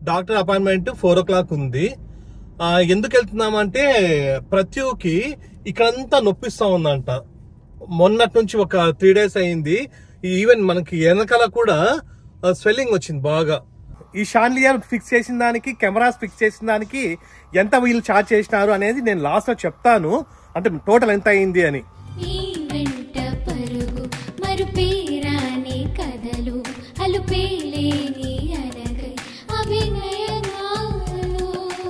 Doctor appointment four o'clock ఉంది ఆ, ఎందుకు వెళ్తున్నామంటే ప్రత్యూకి ఇక్కడంతా నొప్పిస్తా ఉందంట మొన్నటి నుంచి ఒక త్రీ డేస్ అయింది ఈవెన్ మనకి వెనకాల కూడా స్వెల్లింగ్ వచ్చింది బాగా ఈ షాన్లియర్ ఫిక్స్ చేసిన దానికి కెమెరాస్ ఫిక్స్ చేసిన దానికి ఎంత వీళ్ళు చార్జ్ చేసినారు అనేది నేను లాస్ట్ లో చెప్తాను అంటే టోటల్ ఎంత అయింది అని ఈ వెంట పరుగు మరుపేరాని కథలు అలుపేలేని అరగై అభినయనాలు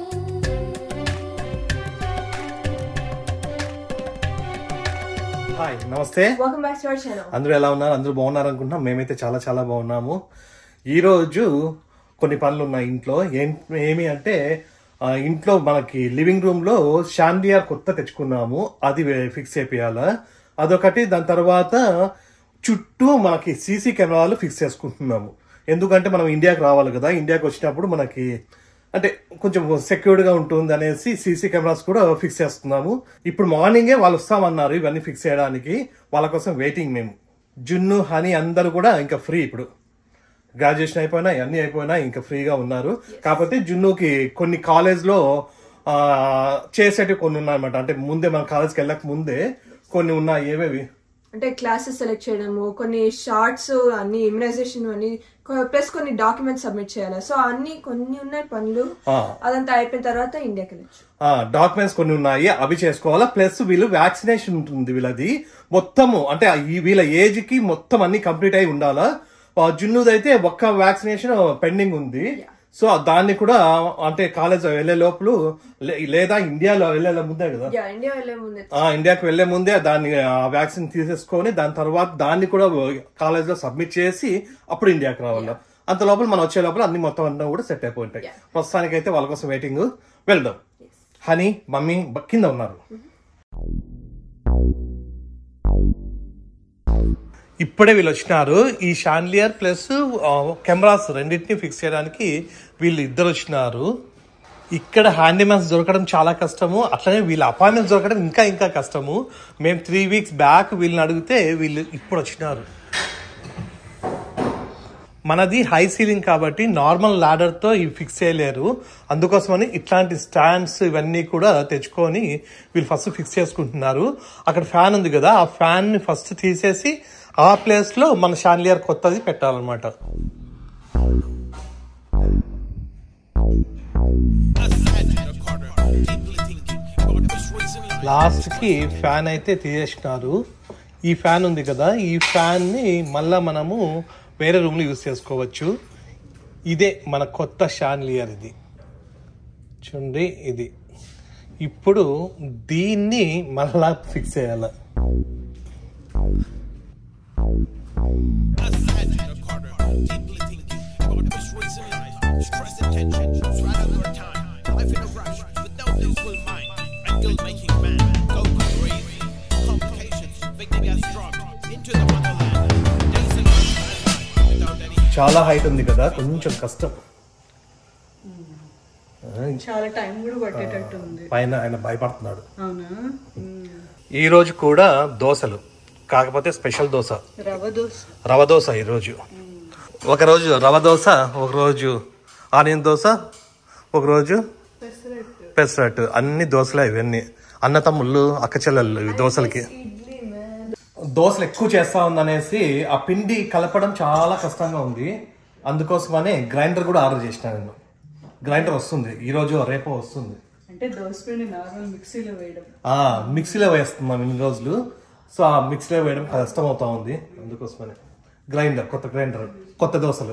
హాయ్ నమస్తే Welcome back to our channel. అందరూ ఎలా ఉన్నారు అందరూ బాగున్నారు అనుకుంటున్నాం మేమైతే చాలా చాలా బాగున్నాము ఈ రోజు కొన్ని పనులు ఉన్నాయి ఇంట్లో ఏం ఏమి అంటే ఆ, ఇంట్లో మనకి లివింగ్ రూమ్ లో షాండియర్ కొత్త తెచ్చుకున్నాము అది ఫిక్స్ చేపియాలా అదొకటి దాని తర్వాత చుట్టూ మనకి సీసీ కెమెరాలు ఫిక్స్ చేసుకుంటున్నాము ఎందుకంటే మనం ఇండియాకి రావాలి కదా ఇండియాకి వచ్చినప్పుడు మనకి అంటే కొంచెం సెక్యూర్డ్ గా ఉంటుంది అనేసి సీసీ కెమెరాస్ కూడా ఫిక్స్ చేస్తున్నాము ఇప్పుడు మార్నింగే వాళ్ళు వస్తామన్నారు ఇవన్నీ ఫిక్స్ చేయడానికి వాళ్ళ కోసం వెయిటింగ్ మేము జున్ను హనీ అందరూ కూడా ఇంకా ఫ్రీ ఇప్పుడు గ్రాడ్యుయేషన్ అయిపోయినా అన్ని అయిపోయినా ఇంకా ఫ్రీగా ఉన్నారు కాకపోతే జున్నుకి కొన్ని కాలేజ్ లో ఆ, చేసేటివి కొన్ని ఉన్నాయన్నమాట అంటే ముందే మన కాలేజ్కి వెళ్ళక ముందే కొన్ని ఉన్నాయి ఏవేవి అంటే క్లాసెస్ సెలెక్ట్ చేయడము కొన్ని షార్ట్స్ అన్ని ఇమ్యునైజేషన్ అన్ని ప్లస్ కొన్ని డాక్యుమెంట్స్ సబ్మిట్ చేయాలి సో అన్ని కొన్ని ఉన్నాయి పనులు ఆ. అదంతా అయిపోయిన తర్వాత ఇండియాకి వెళ్ళచ్చు డాక్యుమెంట్స్ కొన్ని ఉన్నాయి అవి చేసుకోవాలా ప్లస్ వీళ్ళు వ్యాక్సినేషన్ ఉంటుంది వీళ్ళది మొత్తము అంటే ఈ వీళ్ళ ఏజ్ కి మొత్తం అన్ని కంప్లీట్ అయి ఉండాలా ఆ జున్నుది అయితే ఒక్క వ్యాక్సినేషన్ పెండింగ్ ఉంది సో దాన్ని కూడా అంటే కాలేజ్ వెళ్లే లోపల లే- లేదా ఇండియాలో వెళ్లే ముందే కదా యా ఇండియా వెళ్ళే ముందే ఆ ఇండియాకి వెళ్లే ముందే దాన్ని ఆ వ్యాక్సిన్ తీసేసుకొని దాని తర్వాత దాన్ని కూడా కాలేజ్ లో సబ్మిట్ చేసి అప్పుడు ఇండియాకి రావాలి అంత లోపల మనం వచ్చే లోపల అన్ని మొత్తం అన్నీ కూడా సెట్ అయిపోయి ఉంటాయి ప్రస్తుతానికి అయితే వాళ్ళ కోసం వెయిటింగ్ వెళ్దాం హనీ మమ్మీ బ- కింద ఉన్నారు ఇప్పుడే వీళ్ళు వచ్చినారు ఈ షాన్లియర్ ప్లస్ కెమెరాస్ రెండింటిని ఫిక్స్ చేయడానికి వీళ్ళు ఇద్దరు వచ్చినారు ఇక్కడ హ్యాండీమ్యాన్స్ దొరకడం చాలా కష్టము అట్లనే వీళ్ళ అపాయింట్మెంట్స్ దొరకడం ఇంకా ఇంకా కష్టము మేము త్రీ వీక్స్ బ్యాక్ వీళ్ళని అడిగితే వీళ్ళు ఇప్పుడు వచ్చినారు మనది హై సీలింగ్ కాబట్టి నార్మల్ ladder తో ఇవి ఫిక్స్ చేయలేరు అందుకోసమని ఇట్లాంటి స్టాండ్స్ ఇవన్నీ కూడా తెచ్చుకొని వీళ్ళు ఫస్ట్ ఫిక్స్ చేసుకుంటున్నారు అక్కడ ఫ్యాన్ ఉంది కదా ఆ ఫ్యాన్ ని ఫస్ట్ తీసేసి ఆ ప్లేస్ లో మన షాన్లియర్ కొత్తది పెట్టాలన్నమాట లాస్ట్ కి ఫ్యాన్ అయితే తీసేసినారు ఈ ఫ్యాన్ ఉంది కదా ఈ ఫ్యాన్ ని మళ్ళా మనము వేరే రూమ్ లో యూస్ చేసుకోవచ్చు ఇదే మన కొత్త షాన్లియర్ ఇది చూడండి ఇది ఇప్పుడు దీన్ని మళ్ళా ఫిక్స్ చేయాలి Stress and tension, swallow your time. Life in a rush, with no peaceful mind. And guilt making man go crazy. Complications, victim gets struck into the motherland. Days and months pass by without any చాలా height ఉంది కదా కొంచెం కష్టం చాలా time కూడా పట్టేటట్టు ఉంది పైన ఆయన భయపడుతున్నాడు అవునా ఈ రోజు కూడా దోశలు కాకపోతే స్పెషల్ దోశ రవ్వ దోశ రవ దోశ ఈరోజు ఒకరోజు రవ దోశ ఒకరోజు ఆనియన్ దోశ ఒకరోజు పెసరట్టు అన్ని దోశలే ఇవన్నీ అన్న తమ్ముళ్ళు అక్క చెల్లెళ్ళు ఈ దోశలకి దోశలు ఎక్కువ చేస్తా ఉందనేసి ఆ పిండి కలపడం చాలా కష్టంగా ఉంది అందుకోసమనే గ్రైండర్ కూడా ఆర్డర్ చేసిన నేను గ్రైండర్ వస్తుంది ఈ రోజు రేపు వస్తుంది అంటే దోశ పిండి నార్మల్ మిక్సీలో వేయడం ఆ మిక్సీలో వేస్తున్నాం ఇన్ని రోజులు సో ఆ మిక్సీలో వేయడం కష్టం అవుతా ఉంది అందుకోసమని గ్రైండర్ కొత్త గ్రైండర్ కొత్త దోశలు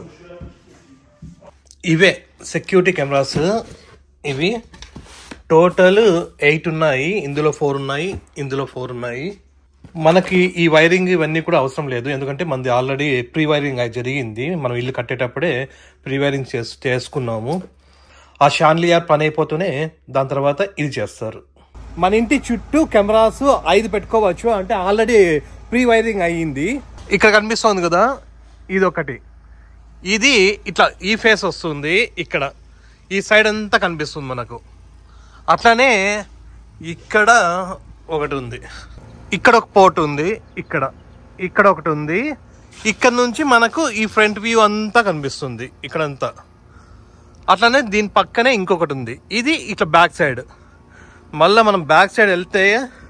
ఇవే సెక్యూరిటీ కెమెరాస్ ఇవి టోటల్ ఎయిట్ ఉన్నాయి ఇందులో ఫోర్ ఉన్నాయి ఇందులో ఫోర్ ఉన్నాయి మనకి ఈ వైరింగ్ ఇవన్నీ కూడా అవసరం లేదు ఎందుకంటే మనది ఆల్రెడీ ప్రీ వైరింగ్ అయి జరిగింది మనం ఇల్లు కట్టేటప్పుడే ప్రీ వైరింగ్ చేస్ చేసుకున్నాము ఆ షాన్లియార్ పని అయిపోతూనే దాని తర్వాత ఇది చేస్తారు మన ఇంటి చుట్టూ కెమెరాస్ ఐదు పెట్టుకోవచ్చు అంటే ఆల్రెడీ ప్రీ వైరింగ్ అయ్యింది ఇక్కడ కనిపిస్తోంది కదా ఇది ఒకటి ఇది ఇట్లా ఈ ఫేస్ వస్తుంది ఇక్కడ ఈ సైడ్ అంతా కనిపిస్తుంది మనకు అట్లానే ఇక్కడ ఒకటి ఉంది ఇక్కడ ఒక పోర్ట్ ఉంది ఇక్కడ ఇక్కడ ఒకటి ఉంది ఇక్కడ నుంచి మనకు ఈ ఫ్రంట్ వ్యూ అంతా కనిపిస్తుంది ఇక్కడంతా అట్లానే దీని పక్కనే ఇంకొకటి ఉంది ఇది ఇట్లా బ్యాక్ సైడ్ మళ్ళీ మనం బ్యాక్ సైడ్ వెళ్తే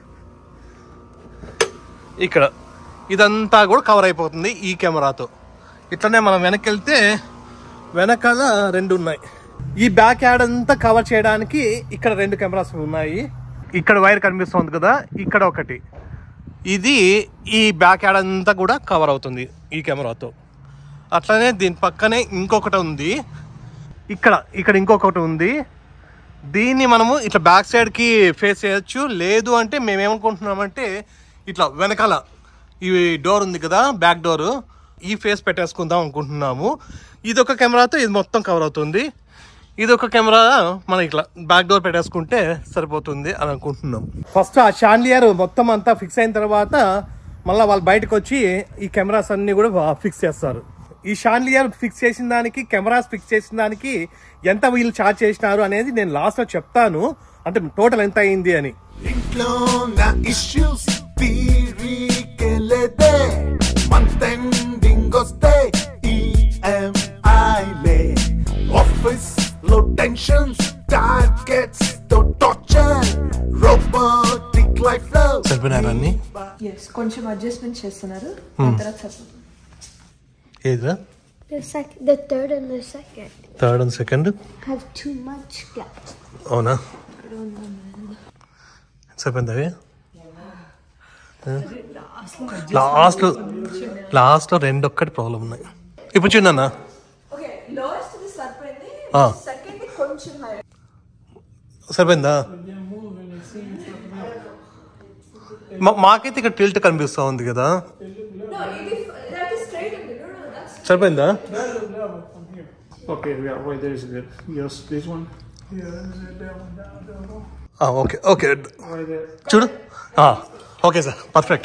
ఇక్కడ ఇదంతా కూడా కవర్ అయిపోతుంది ఈ కెమెరాతో ఇట్లనే మనం వెనక్కి వెళ్తే వెనకాల రెండు ఉన్నాయి ఈ బ్యాక్ యాడ్ అంతా కవర్ చేయడానికి ఇక్కడ రెండు కెమెరాస్ ఉన్నాయి ఇక్కడ వైర్ కనిపిస్తుంది కదా ఇక్కడ ఒకటి ఇది ఈ బ్యాక్ యాడ్ అంతా కూడా కవర్ అవుతుంది ఈ కెమెరాతో అట్లనే దీని పక్కనే ఇంకొకటి ఉంది ఇక్కడ ఇక్కడ ఇంకొకటి ఉంది దీన్ని మనము ఇట్లా బ్యాక్ సైడ్కి ఫేస్ చేయొచ్చు లేదు అంటే మేము ఏమనుకుంటున్నామంటే ఇట్లా వెనకాల ఈ డోర్ ఉంది కదా బ్యాక్ డోర్ ఈ ఫేస్ పెట్టేసుకుందాం అనుకుంటున్నాము ఇది ఒక కెమెరాతో ఇది మొత్తం కవర్ అవుతుంది ఇది ఒక కెమెరా మనం ఇట్లా బ్యాక్ డోర్ పెట్టేసుకుంటే సరిపోతుంది అని అనుకుంటున్నాం ఫస్ట్ ఆ షాన్లియర్ మొత్తం అంతా ఫిక్స్ అయిన తర్వాత మళ్ళీ వాళ్ళు బయటకు వచ్చి ఈ కెమెరాస్ అన్ని కూడా ఫిక్స్ చేస్తారు ఈ షాన్లియర్ ఫిక్స్ చేసిన దానికి కెమెరాస్ ఫిక్స్ చేసిన దానికి ఎంత వీళ్ళు చార్జ్ చేసినారు అనేది నేను లాస్ట్ లో చెప్తాను అంటే టోటల్ ఎంత అయింది అని ఇంట్లో నా ఇష్యూస్ తీరికెళ్ళదే మంత్ ఎండింగ్ వస్తే ఈఎంఐలే ఆఫీస్ లో టెన్షన్స్ టార్గెట్స్ తో టార్చర్ రోబోటిక్ లైఫ్ లో సరిపోయినారన్ని ఎస్ కొంచెం అడ్జస్ట్మెంట్ చేస్తున్నారు తర్వాత సరిపోతుంది. ఏదిరా The sec- the third and the second third and second have too much gaps. అవునా సరిపోయింది అవి లాస్ట్లో లాస్ట్లో రెండు ఒక్కటి ప్రాబ్లం ఉన్నాయి ఇప్పుడు చిన్న ఓకే లోయెస్ట్ ది సరిపోయింది ఆ. సెకండ్ కొంచెం హై సరిపోయిందా మా- మాకైతే ఇక్కడ టిల్ట్ కనిపిస్తూ ఉంది కదా ఇది that is straight ఉంది no no that's సరిపోయిందా Okay, yeah, right there is good. Yes, this one. Okay okay Right there. చూడు ఓకే సార్ పర్ఫెక్ట్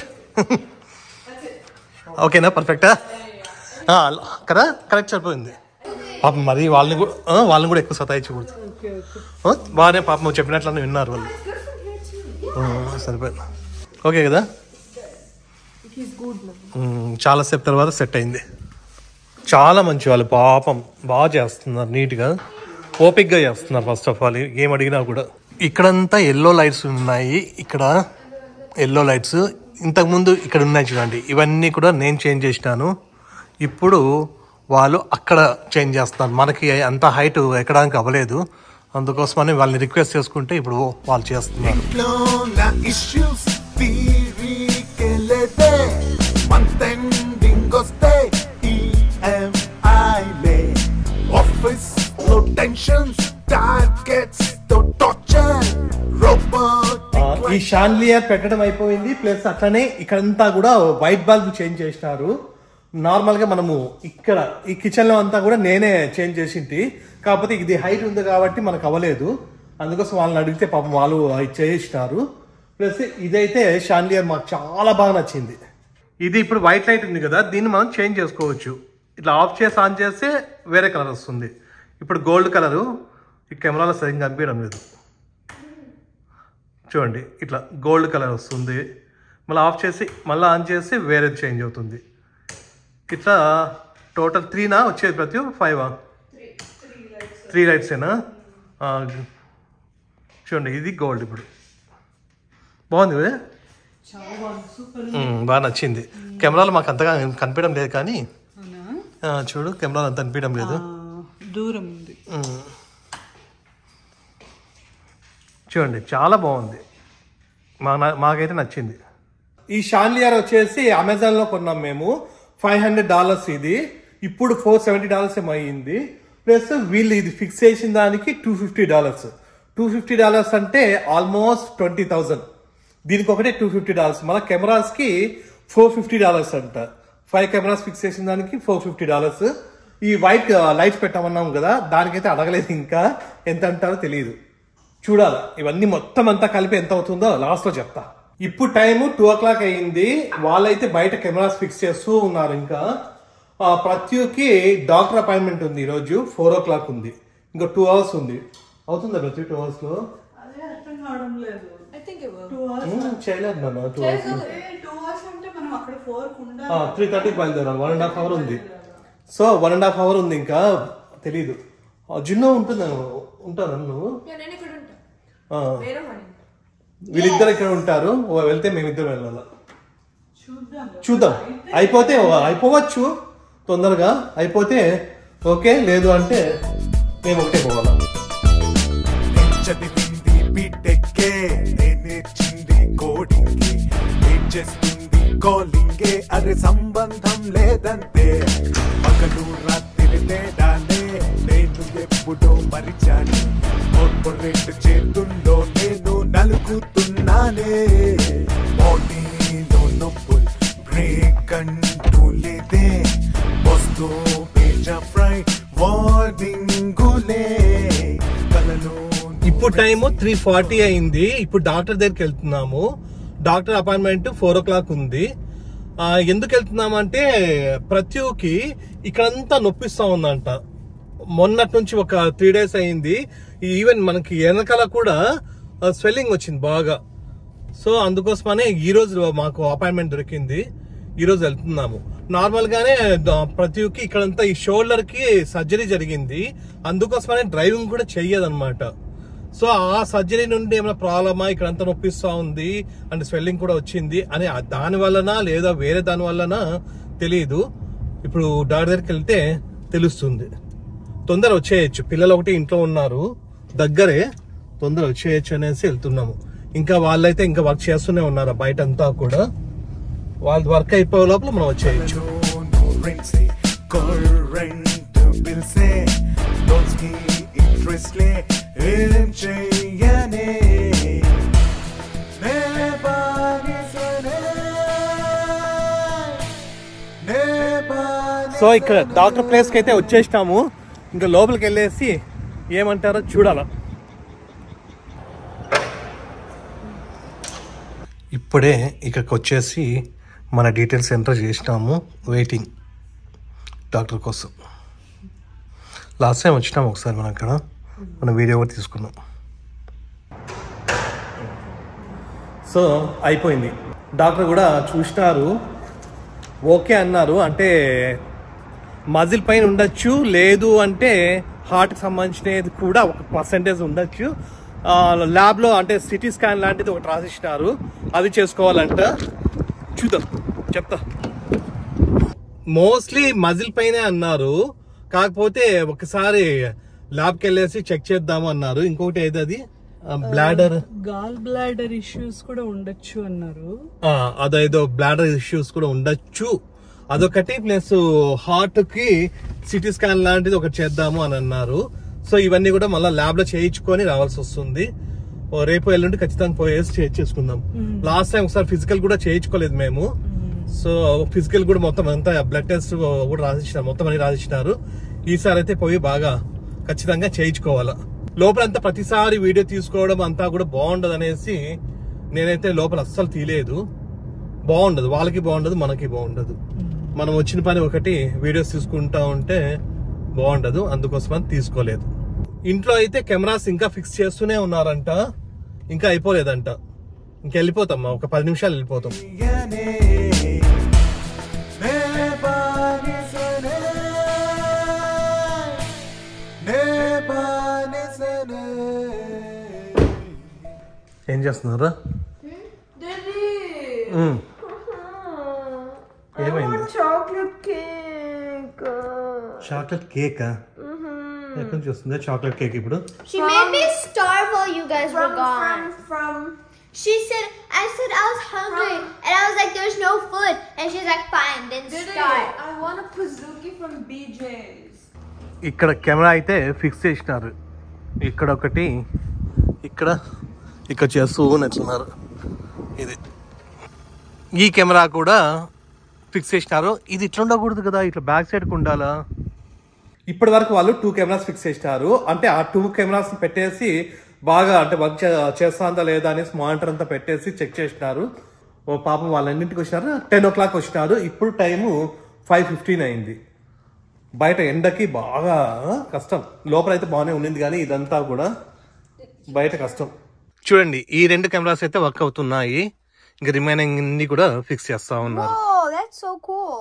ఓకేనా పర్ఫెక్టా కదా కరెక్ట్ సరిపోయింది పాపం మరి వాళ్ళని కూడా ఆ, వాళ్ళని కూడా ఎక్కువ సతాయించకూడదు ఆ, బాగానే పాపం నువ్వు చెప్పినట్లనే విన్నారు వాళ్ళు ఆ, సరిపోయింది ఓకే కదా ఉమ్, చాలాసేపు తర్వాత సెట్ అయింది చాలా మంచి వాళ్ళు పాపం బాగా చేస్తున్నారు నీట్గా ఓపిక్గా చేస్తున్నారు ఫస్ట్ ఆఫ్ ఆల్ ఏం అడిగినా కూడా ఇక్కడంతా ఎల్లో లైట్స్ ఉన్నాయి ఇక్కడ ఎల్లో లైట్స్ ఇంతకుముందు ఇక్కడ ఉన్నాయి చూడండి ఇవన్నీ కూడా నేను చేంజ్ చేసినాను ఇప్పుడు వాళ్ళు అక్కడ చేంజ్ చేస్తున్నారు మనకి అంత హైట్ ఎక్కడానికి అవ్వలేదు అందుకోసమని వాళ్ళని రిక్వెస్ట్ చేసుకుంటే ఇప్పుడు వాళ్ళు చేస్తున్నారు ఇంట్లో నా ఇష్యూస్ తీరికెళ్ళదే మంత్ ఎండింగ్ వస్తే ఈఎంఐలే ఆఫీస్ లో టెన్షన్స్ టార్గెట్స్ తో టార్చర్ రోబోటిక్ ఆ, ఈ షాన్లియర్ పెట్టడం అయిపోయింది ప్లస్ అట్లనే ఇక్కడంతా కూడా వైట్ బల్బ్ చేంజ్ చేసినారు నార్మల్ గా మనము ఇక్కడ ఈ కిచెన్ లో అంతా కూడా నేనే చేంజ్ చేసింది కాకపోతే ఇది హైట్ ఉంది కాబట్టి మనకు అవ్వలేదు అందుకోసం వాళ్ళని అడిగితే పాపం వాళ్ళు అది చేసినారు ప్లస్ ఇదైతే షాన్లియర్ మాకు చాలా బాగా నచ్చింది ఇది ఇప్పుడు వైట్ లైట్ ఉంది కదా దీన్ని మనం చేంజ్ చేసుకోవచ్చు ఇట్లా ఆఫ్ చేసి ఆన్ చేస్తే వేరే కలర్ వస్తుంది ఇప్పుడు గోల్డ్ కలరు ఈ కెమెరాలో సరిగ్గా కనిపించడం లేదు చూడండి ఇట్లా గోల్డ్ కలర్ వస్తుంది మళ్ళీ ఆఫ్ చేసి మళ్ళీ ఆన్ చేసి వేరేది చేంజ్ అవుతుంది ఇట్లా టోటల్ త్రీనా వచ్చేది ప్రతి ఫైవా త్రీ లైట్సేనా ఆ, చూడండి ఇది గోల్డ్ ఇప్పుడు బాగుంది కదా? ఉమ్, బాగా నచ్చింది కెమెరాలో మాకు అంతగా కనిపించడం లేదు కానీ అవునా ఆ, చూడు కెమెరాలో అంత అనిపించడం లేదు ఆ, దూరం ఉంది ఉమ్. చూడండి చాలా బాగుంది మా మాకైతే నచ్చింది ఈ షాన్లియర్ వచ్చేసి అమెజాన్ లో కొన్నాం మేము ఫైవ్ హండ్రెడ్ డాలర్స్ ఇది ఇప్పుడు ఫోర్ సెవెంటీ డాలర్స్ ఏమో అయ్యింది ప్లస్ వీళ్ళు ఇది ఫిక్స్ చేసిన దానికి two fifty dollars two fifty dollars అంటే ఆల్మోస్ట్ ట్వంటీ థౌజండ్ దీనికి ఒకటే టూ ఫిఫ్టీ డాలర్స్ మన కెమెరాస్ కి ఫోర్ ఫిఫ్టీ డాలర్స్ అంట ఫైవ్ కెమెరాస్ ఫిక్స్ చేసిన దానికి ఫోర్ ఫిఫ్టీ డాలర్స్ ఈ వైట్ లైట్స్ పెట్టమన్నాం కదా దానికైతే అడగలేదు ఇంకా ఎంత అంటారో తెలియదు చూడాలి ఇవన్నీ మొత్తం అంతా కలిపి ఎంత అవుతుందో లాస్ట్ లో చెప్తా ఇప్పుడు టైం టూ ఓ క్లాక్ అయింది వాళ్ళైతే బయట కెమెరాస్ ఫిక్స్ చేస్తూ ఉన్నారు ఇంకా ఆ, ప్రత్యుకి డాక్టర్ అపాయింట్మెంట్ ఉంది ఈరోజు ఫోర్ ఓ క్లాక్ ఉంది ఇంకా టూ అవర్స్ ఉంది అవుతుందా ప్రతి టూ అవర్స్ లో అదే అర్థం కావడం లేదు I think it will. Two hours um, చేయలేదు నాన్న టూ అవర్స్ టూ అవర్స్ అంటే మనం అక్కడ ఫోర్ ఉండాలి త్రీ థర్టీకి బయలుదేరాలి వన్ అండ్ హాఫ్ అవర్ ఉంది so one and half hour ఉంది ఇంకా తెలీదు ఆ, జిన్నో ఉంటుందా ఉంటారా నువ్వు నేను ఇక్కడ ఉంటా ఆ, వేరే పని వీళ్ళిద్దరు ఇక్కడ ఉంటారు ఓ, వెళ్తే మేమిద్దరం వెళ్ళాలి చూద్దాం చూద్దాం అయిపోతే ఓ- అయిపోవచ్చు తొందరగా అయిపోతే ఓకే లేదు అంటే మేము ఒకటే పోవాలి నేను చదివింది బీటెక్కే నేనేచింది కోడింగ్ వెయిట్ చేస్తుంది కాలింగే అరే సంబంధం లేదంతే పగలు రాత్రి తేడానే నేను ఎప్పుడో మరిచాను కార్పొరేట్ చేతుల్లో నేను నలుగుతున్నానే బాడీలో నొప్పులు బ్రేక్ అంటూ లేదే వస్తూ పేజా ఫ్రై వార్నింగులే కలలో ఇప్పుడు టైం త్రీ ఫార్టీ అయింది ఇప్పుడు డాక్టర్ దగ్గరికి వెళ్తున్నాము doctor appointment four o'clock ఉంది ఆ, ఎందుకు వెళ్తున్నామంటే ప్రత్యూకి ఇక్కడంతా నొప్పిస్తా ఉందంట మొన్నటి నుంచి ఒక త్రీ డేస్ అయింది ఈవెన్ మనకి వెనకాల కూడా స్వెల్లింగ్ వచ్చింది బాగా సో అందుకోసమనే ఈ రోజు మాకు అపాయింట్మెంట్ దొరికింది ఈ రోజు వెళ్తున్నాము నార్మల్ గానే ద- ప్రతికి ఇక్కడంతా ఈ షోల్డర్ కి సర్జరీ జరిగింది అందుకోసమనే డ్రైవింగ్ కూడా చెయ్యదన్నమాట సో ఆ సర్జరీ నుండి ఏమైనా ప్రాబ్లమా ఇక్కడంతా నొప్పిస్తా ఉంది అండ్ స్వెల్లింగ్ కూడా వచ్చింది అని ఆ దాని వల్లనా లేదా వేరే దాని వల్లనా తెలియదు ఇప్పుడు డాక్టర్ దగ్గరికి వెళ్తే తెలుస్తుంది తొందర వచ్చేయచ్చు పిల్లలు ఒకటి ఇంట్లో ఉన్నారు దగ్గరే తొందర వచ్చేయచ్చు అనేసి వెళ్తున్నాము ఇంకా వాళ్ళైతే ఇంకా వర్క్ చేస్తూనే ఉన్నారు బయట అంతా కూడా వాళ్ళ వర్క్ అయిపోయే లోపల మనం వచ్చేయచ్చు రెంట్సే కరెంట్ బిల్సే లోన్స్ కి ఇంట్రెస్ట్లే ఏం చెయ్యనే నే బానిసనే నే బానిసనే సో ఇక్కడ డాక్టర్ ప్లేస్ కి అయితే వచ్చేసినాము ఇంకా లోపలికి వెళ్ళేసి ఏమంటారో చూడాల ఇప్పుడే ఇక్కడికి వచ్చేసి మన డీటెయిల్స్ ఎంటర్ చేసినాము వెయిటింగ్ డాక్టర్ కోసం లాస్ట్ టైం వచ్చినాము ఒకసారి మనం అక్కడ మన వీడియో కూడా తీసుకున్నాం సో అయిపోయింది డాక్టర్ కూడా చూసినారు ఓకే అన్నారు అంటే మజిల్ పైన ఉండొచ్చు లేదు అంటే హార్ట్కి సంబంధించినది కూడా ఒక పర్సంటేజ్ ఉండొచ్చు ఆ, ల్యాబ్లో అంటే సిటీ స్కాన్ లాంటిది ఒకటి రాసిచ్చినారు అది చేసుకోవాలంట చూద్దాం చెప్తా మోస్ట్లీ మజిల్ పైనే అన్నారు కాకపోతే ఒకసారి ల్యాబ్కి వెళ్ళేసి చెక్ చేద్దాము అన్నారు ఇంకొకటి ఏది అది బ్లాడర్ గాల్ బ్లాడర్ ఇష్యూస్ కూడా ఉండొచ్చు అన్నారు ఆ, అదేదో బ్లాడర్ ఇష్యూస్ కూడా ఉండొచ్చు అదొకటి ప్లస్ హార్ట్ కి సిటీ స్కాన్ లాంటిది ఒకటి చేద్దాము అని అన్నారు సో ఇవన్నీ కూడా మళ్ళీ ల్యాబ్ లో చేయించుకొని రావాల్సి వస్తుంది ఓ రేపు ఎల్లుండి ఖచ్చితంగా పోయేసి చేయించేసుకుందాం లాస్ట్ టైం ఒకసారి ఫిజికల్ కూడా చేయించుకోలేదు మేము సో ఫిజికల్ కూడా మొత్తం అంతా బ్లడ్ టెస్ట్ కూడా రాసిచ్చినారు మొత్తం అన్ని రాసిచ్చినారు ఈసారి అయితే పోయి బాగా ఖచ్చితంగా చేయించుకోవాలా లోపలంతా ప్రతిసారి వీడియో తీసుకోవడం అంతా కూడా బాగుండదు అనేసి నేనైతే లోపల అస్సలు తీయలేదు బాగుండదు వాళ్ళకి బాగుండదు మనకి బాగుండదు మనం వచ్చిన పని ఒకటి వీడియోస్ తీసుకుంటా ఉంటే బాగుండదు అందుకోసమని తీసుకోలేదు ఇంట్లో అయితే కెమెరాస్ ఇంకా ఫిక్స్ చేస్తూనే ఉన్నారంట ఇంకా అయిపోలేదంట ఇంక వెళ్ళిపోతాం ఒక పది నిమిషాలు వెళ్ళిపోతాం చెయ్యనే నే బానిసనే నే బానిసనే ఏం చేస్తున్నారా మ్మ్. ఏమైంది చాక్లెట్ కేక్ చాక్లెట్ కేకా ఎక్కడి నుంచి వస్తుందా చాక్లెట్ కేక్ ఇప్పుడు She made me starve while you guys were gone. from She said, I said I was hungry, and I was like, there's no food. And she's like, fine, then start. I want a Pazuki from BJ's. ఇక్కడ camera అయితే fix చేసినారు ఇక్కడ ఒకటి ఇక్కడ ఇక్కడ చేస్తూ నచ్చున్నారు ఇది ఈ కెమెరా కూడా ఫిక్స్ చేసినారు ఇది ఇట్లా ఉండకూడదు కదా ఇట్లా బ్యాక్ సైడ్కి ఉండాలా ఇప్పటి వరకు వాళ్ళు టూ కెమెరాస్ ఫిక్స్ చేసినారు అంటే ఆ టూ కెమెరాస్ పెట్టేసి బాగా అంటే వర్క్ చేస్తుందా లేదా అనేసి మానిటర్ అంతా పెట్టేసి చెక్ చేసినారు ఓ పాపం వాళ్ళన్నింటికి వచ్చినారు టెన్ ఓ క్లాక్ వచ్చినారు ఇప్పుడు టైము ఫైవ్ ఫిఫ్టీన్ అయింది బయట ఎండకి బాగా కష్టం లోపల అయితే బాగానే ఉండింది కానీ ఇదంతా కూడా బయట కష్టం చూడండి ఈ రెండు కెమెరాస్ అయితే వర్క్ అవుతున్నాయి ఇంకా రిమైనింగ్ అన్ని కూడా ఫిక్స్ చేస్తా ఉన్నారు Oh, that's so cool.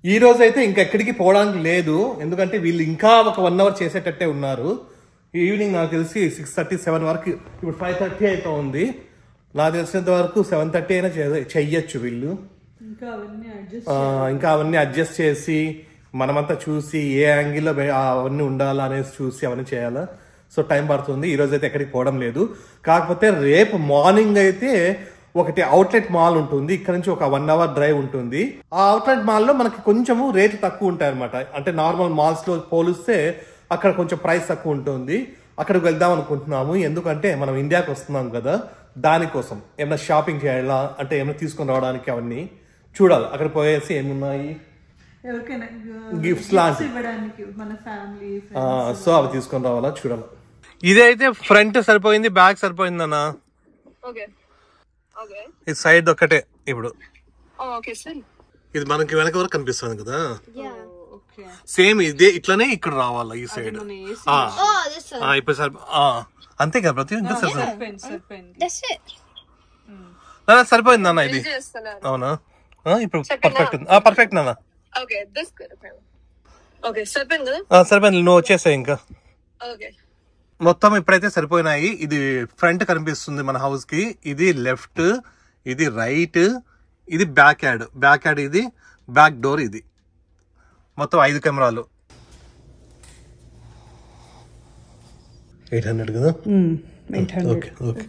ఈ రోజు అయితే ఇంకెక్కడికి పోవడానికి లేదు ఎందుకంటే వీళ్ళు ఇంకా ఒక వన్ అవర్ చేసేటట్టే ఉన్నారు ఈవినింగ్ నాకు తెలిసి సిక్స్ థర్టీ సెవెన్ వరకు ఇప్పుడు ఫైవ్ థర్టీ అయితే ఉంది నాకు తెలిసినంత వరకు సెవెన్ థర్టీ అయినా చేయ- చెయ్యొచ్చు వీళ్ళు ఇంకా అవన్నీ అడ్జస్ట్ ఆ, ఇంకా అవన్నీ అడ్జస్ట్ చేసి మనమంతా చూసి ఏ యాంగిల్లో బె- ఆ అవన్నీ ఉండాలా అనేసి చూసి అవన్నీ చేయాలా సో టైం పడుతుంది ఈ రోజు అయితే ఎక్కడికి పోవడం లేదు కాకపోతే రేపు మార్నింగ్ అయితే ఒకటి అవుట్లెట్ మాల్ ఉంటుంది ఇక్కడ నుంచి ఒక వన్ అవర్ డ్రైవ్ ఉంటుంది ఆ అవుట్లెట్ మాల్ లో మనకి కొంచెము రేట్లు తక్కువ ఉంటాయి అనమాట అంటే నార్మల్ మాల్స్ లో పోలిస్తే అక్కడ కొంచెం ప్రైస్ తక్కువ ఉంటుంది అక్కడికి వెళ్దాం అనుకుంటున్నాము ఎందుకంటే మనం ఇండియాకి వస్తున్నాం కదా దానికోసం ఏమైనా షాపింగ్ చేయాలా అంటే ఏమైనా తీసుకొని రావడానికి అవన్నీ చూడాలి అక్కడ పోయేసి ఏమున్నాయి ఎవరికైనా Gifts లాంటి. ఇవ్వడానికి మన ఫ్యామిలీ ఆ, సో అవి తీసుకొని రావాలా చూడాలి ఇదైతే ఫ్రంట్ సరిపోయింది బ్యాక్ సరిపోయింది అన్న ఓకే ఓకే ఇది సైడ్ ఒక్కటే ఇప్పుడు ఓకే సార్ ఇది మనకి వెనక వరకు కనిపిస్తుంది కదా Yeah. ఓకే సేమ్ ఇదే ఇట్లనే ఇక్కడ రావాలా ఈ సైడ్ మన ఏసీ ఆ, Oh, this one. ఆ, ఇప్పుడు సరి ఆ, అంతే కదా ప్రతి ఇంకా సరిపోయింది సరిపోయింది సరిపోయింది That's it. నాన్న, సరిపోయింది నాన్న ఇది చేస్తున్నాను అవునా ఆ, ఇప్పుడు పర్ఫెక్ట్ ఉంది పర్ఫెక్ట్ నాన్న ఓకే దిస్ ఓకే సరిపోయింది కదా ఆ, సరిపోయింది నువ్వు వచ్చేసాయి ఇంకా ఓకే మొత్తం ఇప్పుడైతే సరిపోయినాయి ఇది ఫ్రంట్ కనిపిస్తుంది మన హౌస్ కి ఇది లెఫ్ట్ ఇది రైట్ ఇది బ్యాక్ యాడ్ బ్యాక్ యాడ్ ఇది బ్యాక్ డోర్ ఇది మొత్తం ఐదు కెమెరాలు ఎయిట్ హండ్రెడ్ కదా eight hundred okay okay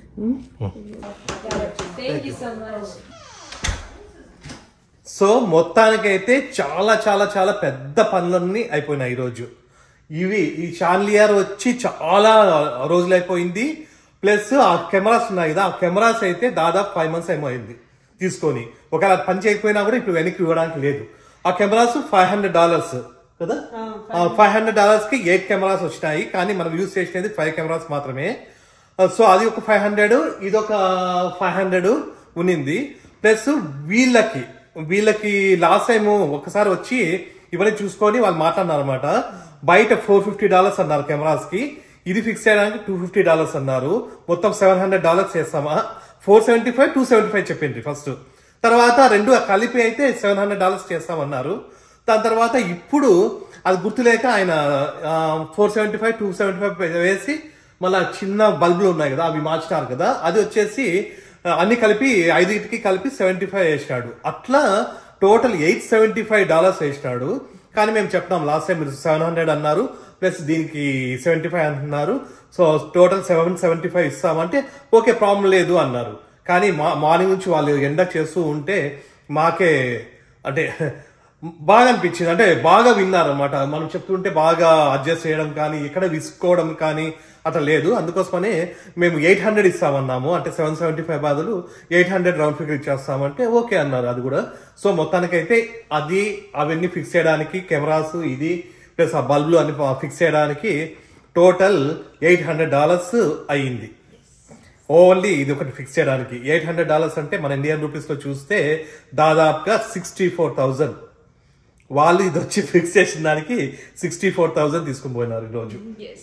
so మొత్తానికైతే చాలా చాలా చాలా పెద్ద పనులన్నీ అయిపోయినాయి ఈరోజు ఇవి ఈ షాన్లియర్ వచ్చి చాలా రోజులు అయిపోయింది ప్లస్ ఆ కెమెరాస్ ఉన్నాయి కదా ఆ కెమెరాస్ అయితే దాదాపు ఫైవ్ మంత్స్ ఏమో అయింది తీసుకొని ఒకవేళ అది పని చేయకపోయినా కూడా ఇప్పుడు వెనక్కి ఇవ్వడానికి లేదు ఆ కెమెరాస్ ఫైవ్ హండ్రెడ్ డాలర్స్ కదా ఫైవ్ హండ్రెడ్ డాలర్స్ కి ఎయిట్ కెమెరాస్ వచ్చినాయి కానీ మనం యూజ్ చేసినది ఫైవ్ కెమెరాస్ మాత్రమే సో అది ఒక ఫైవ్ హండ్రెడ్ ఇది ఒక ఫైవ్ హండ్రెడ్ ఉన్నింది ప్లస్ వీళ్ళకి వీళ్ళకి లాస్ట్ టైం ఒకసారి వచ్చి ఇవన్నీ చూసుకొని వాళ్ళు మాట్లాడినారు అనమాట బయట ఫోర్ ఫిఫ్టీ డాలర్స్ అన్నారు కెమెరాస్ కి ఇది ఫిక్స్ చేయడానికి టూ ఫిఫ్టీ డాలర్స్ అన్నారు మొత్తం సెవెన్ హండ్రెడ్ డాలర్స్ చేస్తామా four seventy five two seventy five చెప్పింది ఫస్ట్ తర్వాత రెండు కలిపి అయితే సెవెన్ హండ్రెడ్ డాలర్స్ చేస్తామన్నారు దాని తర్వాత ఇప్పుడు అది గుర్తులేక ఆయన four seventy five two seventy five వేసి మళ్ళా చిన్న బల్బులు ఉన్నాయి కదా అవి మార్చినారు కదా అది వచ్చేసి ఆ, అన్ని కలిపి ఐదుటికి కలిపి సెవెంటీ ఫైవ్ వేసినాడు అట్లా total eight seventy five dollars వేసినాడు కానీ మేము చెప్పినాం లాస్ట్ టైం మీరు సెవెన్ హండ్రెడ్ అన్నారు ప్లస్ దీనికి సెవెంటీ ఫైవ్ అంటున్నారు so total seven seventy five ఇస్తామంటే ఓకే ప్రాబ్లం లేదు అన్నారు కానీ మా మార్నింగ్ నుంచి వాళ్ళు ఎండ చేస్తూ ఉంటే మాకే అంటే బాగా అనిపించింది అంటే బాగా విన్నారు అనమాట మనం చెప్తుంటే బాగా అడ్జస్ట్ చేయడం కానీ ఎక్కడ విసుకోవడం కానీ అట్లా లేదు అందుకోసమనే మేము ఎయిట్ హండ్రెడ్ ఇస్తామన్నాము అంటే సెవెన్ సెవెంటీ ఫైవ్ బదులు ఎయిట్ హండ్రెడ్ రౌండ్ ఫిగర్ ఇచ్చేస్తామంటే ఓకే అన్నారు అది కూడా సో మొత్తానికైతే అది అవన్నీ ఫిక్స్ చేయడానికి కెమెరాస్ ఇది ప్లస్ ఆ బల్బులు అన్ని ఫిక్స్ చేయడానికి టోటల్ ఎయిట్ హండ్రెడ్ డాలర్స్ అయ్యింది ఓన్లీ ఇది ఒకటి ఫిక్స్ చేయడానికి ఎయిట్ హండ్రెడ్ డాలర్స్ అంటే మన ఇండియన్ రూపీస్ లో చూస్తే దాదాపుగా సిక్స్టీ ఫోర్ థౌజండ్ వాళ్ళు ఇది వచ్చి ఫిక్స్ చేసిన దానికి సిక్స్టీ ఫోర్ థౌజండ్ తీసుకుని పోయినారు ఈరోజు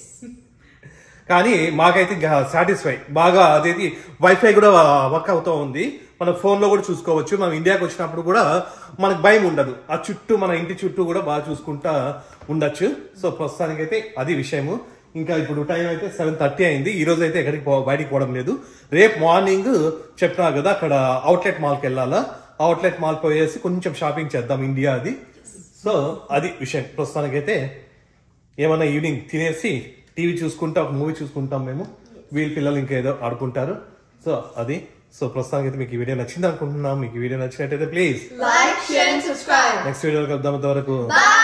కానీ మాకైతే సాటిస్ఫై బాగా అదేది వైఫై కూడా వర్క్ అవుతూ ఉంది మన ఫోన్ లో కూడా చూసుకోవచ్చు మనం ఇండియాకి వచ్చినప్పుడు కూడా మనకు భయం ఉండదు ఆ చుట్టూ మన ఇంటి చుట్టూ కూడా బాగా చూసుకుంటా ఉండొచ్చు సో ప్రస్తుతానికైతే అది విషయము ఇంకా ఇప్పుడు టైం అయితే సెవెన్ థర్టీ అయింది ఈ రోజు అయితే ఎక్కడికి పో- బయటికి పోవడం లేదు రేపు మార్నింగ్ చెప్పినా కదా అక్కడ అవుట్లెట్ మాల్కి వెళ్ళాలా అవుట్లెట్ మాల్ పోయేసి కొంచెం షాపింగ్ చేద్దాం ఇండియా అది సో అది విషయం ప్రస్తుతానికైతే ఏమన్నా ఈవినింగ్ తినేసి టీవీ చూసుకుంటా ఒక మూవీ చూసుకుంటాం మేము వీళ్ళ పిల్లలు ఇంకా ఏదో ఆడుకుంటారు సో అది సో ప్రస్తుతానికి అయితే మీకు ఈ వీడియో నచ్చింది అనుకుంటున్నాం మీకు ఈ వీడియో నచ్చినట్టయితే please Like, share, and subscribe. Next video కలుద్దాం అంతవరకు Bye.